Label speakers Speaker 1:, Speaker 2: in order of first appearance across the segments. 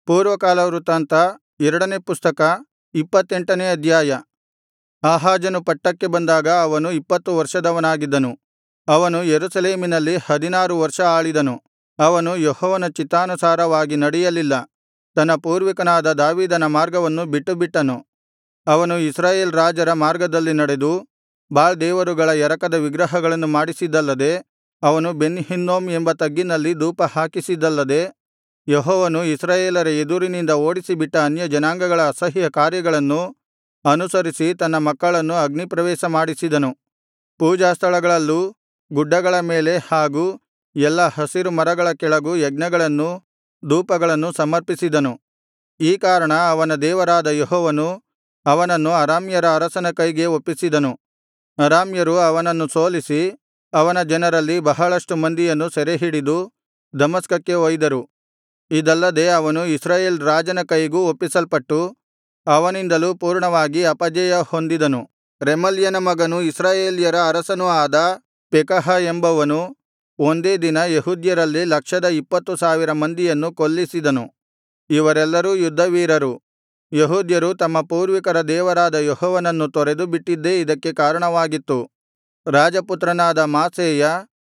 Speaker 1: ಪೂರ್ವಕಾಲ ವೃತ್ತಾಂತ ಎರಡನೇ ಪುಸ್ತಕ ಇಪ್ಪತ್ತೆಂಟನೇ ಅಧ್ಯಾಯ ಆಹಾಜನು ಪಟ್ಟಕ್ಕೆ ಬಂದಾಗ ಅವನು ಇಪ್ಪತ್ತು ವರ್ಷದವನಾಗಿದ್ದನು ಅವನು ಯೆರೂಸಲೇಮಿನಲ್ಲಿ ಹದಿನಾರು ವರ್ಷ ಆಳಿದನು ಅವನು ಯೆಹೋವನ ಚಿತ್ತಾನುಸಾರವಾಗಿ ನಡೆಯಲಿಲ್ಲ ತನ್ನ ಪೂರ್ವಿಕನಾದ ದಾವೀದನ ಮಾರ್ಗವನ್ನು ಬಿಟ್ಟುಬಿಟ್ಟನು ಅವನು ಇಸ್ರಾಯೇಲ್ ರಾಜರ ಮಾರ್ಗದಲ್ಲಿ ನಡೆದು ಬಾಳ್ ದೇವರುಗಳ ಎರಕದ ವಿಗ್ರಹಗಳನ್ನು ಮಾಡಿಸಿದ್ದಲ್ಲದೆ ಅವನು ಬೆನ್ ಹಿನ್ನೋಮ್ ಎಂಬ ತಗ್ಗಿನಲ್ಲಿ ಧೂಪಹಾಕಿಸಿದ್ದಲ್ಲದೆ ಯೆಹೋವನು ಇಸ್ರಾಯೇಲರ ಎದುರಿನಿಂದ ಓಡಿಸಿಬಿಟ್ಟ ಅನ್ಯಜನಾಂಗಗಳ ಅಸಹ್ಯ ಕಾರ್ಯಗಳನ್ನು ಅನುಸರಿಸಿ ತನ್ನ ಮಕ್ಕಳನ್ನು ಅಗ್ನಿಪ್ರವೇಶ ಮಾಡಿಸಿದನು ಪೂಜಾಸ್ಥಳಗಳಲ್ಲೂ ಗುಡ್ಡಗಳ ಮೇಲೆ ಹಾಗೂ ಎಲ್ಲಾ ಹಸಿರು ಮರಗಳ ಕೆಳಗೂ ಯಜ್ಞಗಳನ್ನೂ ಧೂಪಗಳನ್ನೂ ಸಮರ್ಪಿಸಿದನು ಈ ಕಾರಣ ಅವನ ದೇವರಾದ ಯೆಹೋವನು ಅವನನ್ನು ಅರಾಮ್ಯರ ಅರಸನ ಕೈಗೆ ಒಪ್ಪಿಸಿದನು ಅರಾಮ್ಯರು ಅವನನ್ನು ಸೋಲಿಸಿ ಅವನ ಜನರಲ್ಲಿ ಬಹಳಷ್ಟು ಮಂದಿಯನ್ನು ಸೆರೆಹಿಡಿದು ದಮಸ್ಕಕ್ಕೆ ಒಯ್ದರು ಇದಲ್ಲದೆ ಅವನು ಇಸ್ರಾಯೇಲ್ ರಾಜನ ಕೈಗೂ ಒಪ್ಪಿಸಲ್ಪಟ್ಟು ಅವನಿಂದಲೂ ಪೂರ್ಣವಾಗಿ ಅಪಜಯ ಹೊಂದಿದನು ರೆಮಲ್ಯನ ಮಗನೂ ಇಸ್ರಾಯೇಲ್ಯರ ಅರಸನೂ ಆದ ಪೆಕಹ ಎಂಬವನು ಒಂದೇ ದಿನ ಯೆಹೂದ್ಯರಲ್ಲಿ ಲಕ್ಷದ ಇಪ್ಪತ್ತು ಸಾವಿರ ಮಂದಿಯನ್ನು ಕೊಲ್ಲಿಸಿದನು ಇವರೆಲ್ಲರೂ ಯುದ್ಧವೀರರು ಯೆಹೂದ್ಯರು ತಮ್ಮ ಪೂರ್ವಿಕರ ದೇವರಾದ ಯೆಹೋವನನ್ನು ತೊರೆದು ಬಿಟ್ಟಿದ್ದೇ ಇದಕ್ಕೆ ಕಾರಣವಾಗಿತ್ತು ರಾಜಪುತ್ರನಾದ ಮಾಸೇಯ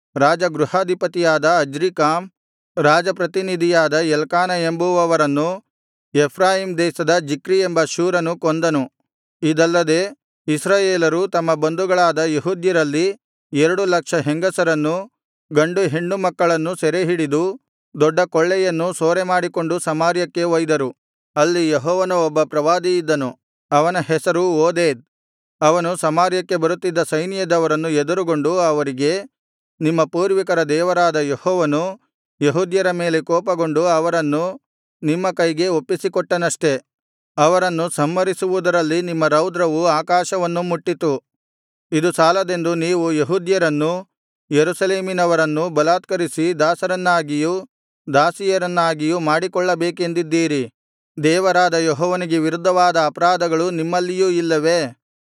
Speaker 1: ರಾಜಗೃಹಾಧಿಪತಿಯಾದ ಅಜ್ರೀಕಾಮ್ ರಾಜಪ್ರತಿನಿಧಿಯಾದ ಎಲ್ಕಾನ ಎಂಬುವವರನ್ನು ಎಫ್ರಾಯೀಮ್ ದೇಶದ ಜಿಕ್ರಿ ಎಂಬ ಶೂರನು ಕೊಂದನು ಇದಲ್ಲದೆ ಇಸ್ರಾಯೇಲರು ತಮ್ಮ ಬಂಧುಗಳಾದ ಯೆಹೂದ್ಯರಲ್ಲಿ ಎರಡು ಲಕ್ಷ ಹೆಂಗಸರನ್ನೂ ಗಂಡು ಹೆಣ್ಣು ಮಕ್ಕಳನ್ನೂ ಸೆರೆಹಿಡಿದು ದೊಡ್ಡ ಕೊಳ್ಳೆಯನ್ನು ಸೂರೆಮಾಡಿಕೊಂಡು ಸಮಾರ್ಯಕ್ಕೆ ಒಯ್ದರು ಅಲ್ಲಿ ಯೆಹೋವನ ಒಬ್ಬ ಪ್ರವಾದಿಯಿದ್ದನು ಅವನ ಹೆಸರು ಓದೇದ್ ಅವನು ಸಮಾರ್ಯಕ್ಕೆ ಬರುತ್ತಿದ್ದ ಸೈನ್ಯದವರನ್ನು ಎದುರುಗೊಂಡು ಅವರಿಗೆ ನಿಮ್ಮ ಪೂರ್ವಿಕರ ದೇವರಾದ ಯೆಹೋವನು ಯೆಹೂದ್ಯರ ಮೇಲೆ ಕೋಪಗೊಂಡು ಅವರನ್ನು ನಿಮ್ಮ ಕೈಗೆ ಒಪ್ಪಿಸಿಕೊಟ್ಟನಷ್ಟೆ ಅವರನ್ನು ಸಂಹರಿಸುವುದರಲ್ಲಿ ನಿಮ್ಮ ರೌದ್ರವು ಆಕಾಶವನ್ನು ಮುಟ್ಟಿತು ಇದು ಸಾಲದೆಂದು ನೀವು ಯೆಹೂದ್ಯರನ್ನೂ ಯೆರೂಸಲೇಮಿನವರನ್ನೂ ಬಲಾತ್ಕರಿಸಿ ದಾಸರನ್ನಾಗಿಯೂ ದಾಸಿಯರನ್ನಾಗಿಯೂ ಮಾಡಿಕೊಳ್ಳಬೇಕೆಂದಿದ್ದೀರಿ ದೇವರಾದ ಯೆಹೋವನಿಗೆ ವಿರುದ್ಧವಾದ ಅಪರಾಧಗಳು ನಿಮ್ಮಲ್ಲಿಯೂ ಇಲ್ಲವೇ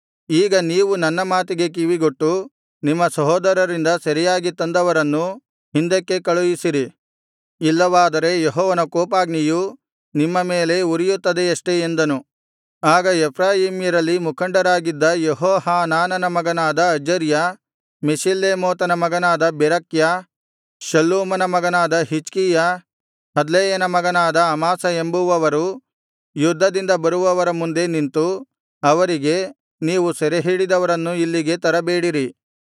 Speaker 1: ಈಗ ನೀವು ನನ್ನ ಮಾತಿಗೆ ಕಿವಿಗೊಟ್ಟು ನಿಮ್ಮ ಸಹೋದರರಿಂದ ಸೆರೆಯಾಗಿ ತಂದವರನ್ನು ಹಿಂದಕ್ಕೆ ಕಳುಹಿಸಿರಿ ಇಲ್ಲವಾದರೆ ಯೆಹೋವನ ಕೋಪಾಗ್ನಿಯು ನಿಮ್ಮ ಮೇಲೆ ಉರಿಯುತ್ತದೆಯಷ್ಟೆ ಎಂದನು ಆಗ ಎಫ್ರಾಯೀಮ್ಯರಲ್ಲಿ ಮುಖಂಡರಾಗಿದ್ದ ಯೆಹೋಹಾನಾನನ ಮಗನಾದ ಅಜರ್ಯ ಮೆಷಿಲ್ಲೇಮೋತನ ಮಗನಾದ ಬೆರಕ್ಯ ಶಲ್ಲೂಮನ ಮಗನಾದ ಹಿಜ್ಕೀಯ ಹದ್ಲೈಯನ ಮಗನಾದ ಅಮಾಸ ಎಂಬುವವರು ಯುದ್ಧದಿಂದ ಬರುವವರ ಮುಂದೆ ನಿಂತು ಅವರಿಗೆ ನೀವು ಸೆರೆಹಿಡಿದವರನ್ನು ಇಲ್ಲಿಗೆ ತರಬೇಡಿರಿ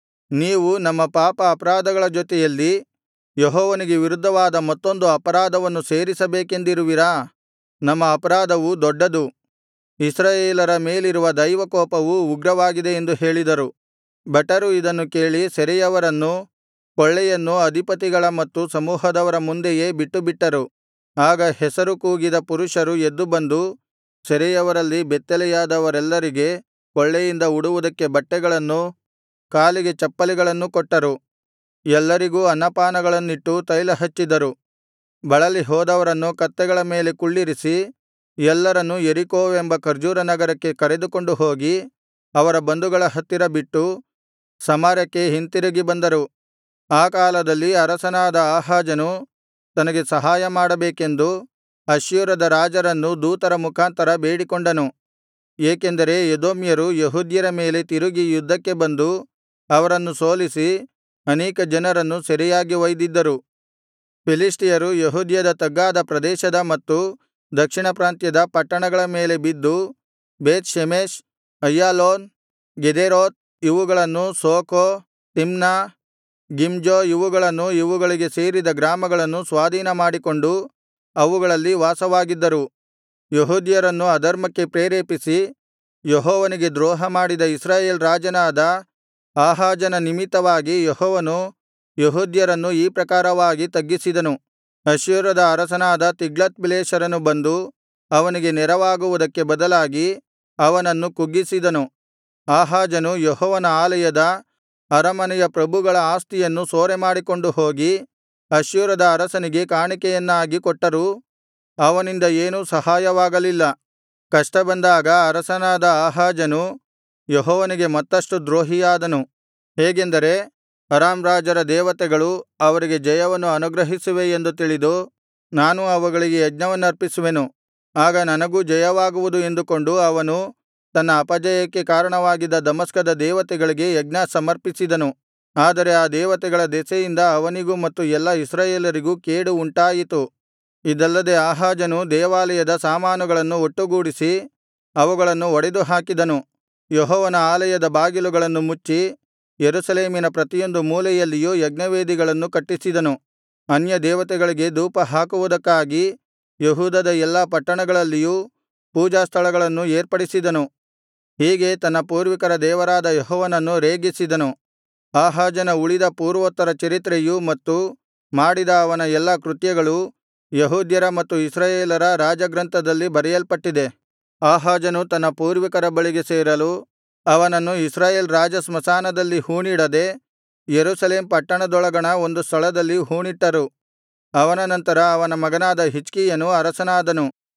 Speaker 1: ನೀವು ನಮ್ಮ ಪಾಪ ಅಪರಾಧಗಳ ಜೊತೆಯಲ್ಲಿ ಯೆಹೋವನಿಗೆ ವಿರುದ್ಧವಾದ ಮತ್ತೊಂದು ಅಪರಾಧವನ್ನು ಸೇರಿಸಬೇಕೆಂದಿರುವಿರಾ ನಮ್ಮ ಅಪರಾಧವು ದೊಡ್ಡದು ಇಸ್ರಾಯೇಲರ ಮೇಲಿರುವ ದೈವಕೋಪವು ಉಗ್ರವಾಗಿದೆ ಎಂದು ಹೇಳಿದರು ಭಟರು ಇದನ್ನು ಕೇಳಿ ಸೆರೆಯವರನ್ನೂ ಕೊಳ್ಳೆಯನ್ನೂ ಅಧಿಪತಿಗಳ ಮತ್ತು ಸಮೂಹದವರ ಮುಂದೆಯೇ ಬಿಟ್ಟುಬಿಟ್ಟರು ಆಗ ಹೆಸರು ಕೂಗಿದ ಪುರುಷರು ಎದ್ದು ಬಂದು ಸೆರೆಯವರಲ್ಲಿ ಬೆತ್ತಲೆಯಾದವರೆಲ್ಲರಿಗೆ ಕೊಳ್ಳೆಯಿಂದ ಉಡುವುದಕ್ಕೆ ಬಟ್ಟೆಗಳನ್ನೂ ಕಾಲಿಗೆ ಚಪ್ಪಲಿಗಳನ್ನೂ ಕೊಟ್ಟರು ಎಲ್ಲರಿಗೂ ಅನ್ನಪಾನಗಳನ್ನಿಟ್ಟು ತೈಲ ಹಚ್ಚಿದರು ಬಳಲಿ ಹೋದವರನ್ನು ಕತ್ತೆಗಳ ಮೇಲೆ ಕುಳ್ಳಿರಿಸಿ ಎಲ್ಲರನ್ನೂ ಯೆರಿಕೋವೆಂಬ ಖರ್ಜೂರ ನಗರಕ್ಕೆ ಕರೆದುಕೊಂಡು ಹೋಗಿ ಅವರ ಬಂಧುಗಳ ಹತ್ತಿರ ಬಿಟ್ಟು ಸಮಾರ್ಯಕ್ಕೆ ಹಿಂತಿರುಗಿ ಬಂದರು ಆ ಕಾಲದಲ್ಲಿ ಅರಸನಾದ ಆಹಾಜನು ತನಗೆ ಸಹಾಯ ಮಾಡಬೇಕೆಂದು ಅಶ್ಶೂರದ ರಾಜರನ್ನು ದೂತರ ಮುಖಾಂತರ ಬೇಡಿಕೊಂಡನು ಏಕೆಂದರೆ ಎದೋಮ್ಯರು ಯೆಹೂದ್ಯರ ಮೇಲೆ ತಿರುಗಿ ಯುದ್ಧಕ್ಕೆ ಬಂದು ಅವರನ್ನು ಸೋಲಿಸಿ ಅನೇಕ ಜನರನ್ನು ಸೆರೆಯಾಗಿ ಒಯ್ದಿದ್ದರು ಫಿಲಿಷ್ಟಿಯರು ಯೆಹೂದ್ಯದ ತಗ್ಗಾದ ಪ್ರದೇಶದ ಮತ್ತು ದಕ್ಷಿಣ ಪ್ರಾಂತ್ಯದ ಪಟ್ಟಣಗಳ ಮೇಲೆ ಬಿದ್ದು ಬೇತ್ ಶೆಮೆಷ್ ಅಯ್ಯಾಲೋನ್ ಗೆದೇರೋತ್ ಇವುಗಳನ್ನೂ ಸೋಕೋ ತಿಮ್ನಾ ಗಿಮ್ಜೋ ಇವುಗಳನ್ನೂ ಇವುಗಳಿಗೆ ಸೇರಿದ ಗ್ರಾಮಗಳನ್ನು ಸ್ವಾಧೀನಮಾಡಿಕೊಂಡು ಅವುಗಳಲ್ಲಿ ವಾಸವಾಗಿದ್ದರು ಯೆಹೂದ್ಯರನ್ನು ಅಧರ್ಮಕ್ಕೆ ಪ್ರೇರೇಪಿಸಿ ಯೆಹೋವನಿಗೆ ದ್ರೋಹಮಾಡಿದ ಇಸ್ರಾಯೇಲ್ ರಾಜನಾದ ಆಹಾಜನ ನಿಮಿತ್ತವಾಗಿ ಯೆಹೋವನು ಯೆಹೂದ್ಯರನ್ನು ಈ ಪ್ರಕಾರವಾಗಿ ತಗ್ಗಿಸಿದನು ಅಶ್ಶೂರದ ಅರಸನಾದ ತಿಗ್ಲತ್ಪಿಲೆಸರನು ಬಂದು ಅವನಿಗೆ ನೆರವಾಗುವುದಕ್ಕೆ ಬದಲಾಗಿ ಅವನನ್ನು ಕುಗ್ಗಿಸಿದನು ಆಹಾಜನು ಯೆಹೋವನ ಆಲಯದ ಅರಮನೆಯ ಪ್ರಭುಗಳ ಆಸ್ತಿಯನ್ನು ಸೂರೆಮಾಡಿಕೊಂಡು ಹೋಗಿ ಅಶ್ಶೂರದ ಅರಸನಿಗೆ ಕಾಣಿಕೆಯನ್ನಾಗಿ ಕೊಟ್ಟರೂ ಅವನಿಂದ ಏನೂ ಸಹಾಯವಾಗಲಿಲ್ಲ ಕಷ್ಟ ಬಂದಾಗ ಅರಸನಾದ ಆಹಾಜನು ಯೆಹೋವನಿಗೆ ಮತ್ತಷ್ಟು ದ್ರೋಹಿಯಾದನು ಹೇಗೆಂದರೆ ಅರಾಮ್ ರಾಜರ ದೇವತೆಗಳು ಅವರಿಗೆ ಜಯವನ್ನು ಅನುಗ್ರಹಿಸುವೆ ಎಂದು ತಿಳಿದು ನಾನು ಅವುಗಳಿಗೆ ಯಜ್ಞವನ್ನರ್ಪಿಸುವೆನು ಆಗ ನನಗೂ ಜಯವಾಗುವುದು ಎಂದುಕೊಂಡು ಅವನು ತನ್ನ ಅಪಜಯಕ್ಕೆ ಕಾರಣವಾಗಿದ್ದ ದಮಸ್ಕದ ದೇವತೆಗಳಿಗೆ ಯಜ್ಞ ಸಮರ್ಪಿಸಿದನು ಆದರೆ ಆ ದೇವತೆಗಳ ದೆಸೆಯಿಂದ ಅವನಿಗೂ ಮತ್ತು ಎಲ್ಲಾ ಇಸ್ರಾಯೇಲರಿಗೂ ಕೇಡು ಉಂಟಾಯಿತು ಇದಲ್ಲದೆ ಆಹಾಜನು ದೇವಾಲಯದ ಸಾಮಾನುಗಳನ್ನು ಒಟ್ಟುಗೂಡಿಸಿ ಅವುಗಳನ್ನು ಒಡೆದುಹಾಕಿದನು ಯೆಹೋವನ ಆಲಯದ ಬಾಗಿಲುಗಳನ್ನು ಮುಚ್ಚಿ ಯೆರೂಸಲೇಮಿನ ಪ್ರತಿಯೊಂದು ಮೂಲೆಯಲ್ಲಿಯೂ ಯಜ್ಞವೇದಿಗಳನ್ನು ಕಟ್ಟಿಸಿದನು ಅನ್ಯದೇವತೆಗಳಿಗೆ ಧೂಪಹಾಕುವುದಕ್ಕಾಗಿ ಯೆಹೂದದ ಎಲ್ಲಾ ಪಟ್ಟಣಗಳಲ್ಲಿಯೂ ಪೂಜಾಸ್ಥಳಗಳನ್ನು ಏರ್ಪಡಿಸಿದನು ಹೀಗೆ ತನ್ನ ಪೂರ್ವಿಕರ ದೇವರಾದ ಯೆಹೋವನನ್ನು ರೇಗಿಸಿದನು ಆಹಾಜನ ಉಳಿದ ಪೂರ್ವೋತ್ತರ ಚರಿತ್ರೆಯೂ ಮತ್ತು ಮಾಡಿದ ಅವನ ಎಲ್ಲಾ ಕೃತ್ಯಗಳೂ ಯೆಹೂದ್ಯರ ಮತ್ತು ಇಸ್ರಾಯೇಲರ ರಾಜಗ್ರಂಥದಲ್ಲಿ ಬರೆಯಲ್ಪಟ್ಟಿದೆ ಆಹಾಜನು ತನ್ನ ಪೂರ್ವಿಕರ ಬಳಿಗೆ ಸೇರಲು ಅವನನ್ನು ಇಸ್ರಾಯೇಲ್ ರಾಜಸ್ಮಶಾನದಲ್ಲಿ ಹೂಣಿಡದೆ ಯೆರೂಸಲೇಮ್ ಪಟ್ಟಣದೊಳಗಣ ಒಂದು ಸ್ಥಳದಲ್ಲಿ ಹೂಣಿಟ್ಟರು ಅವನ ನಂತರ ಅವನ ಮಗನಾದ ಹಿಜ್ಕೀಯನು ಅರಸನಾದನು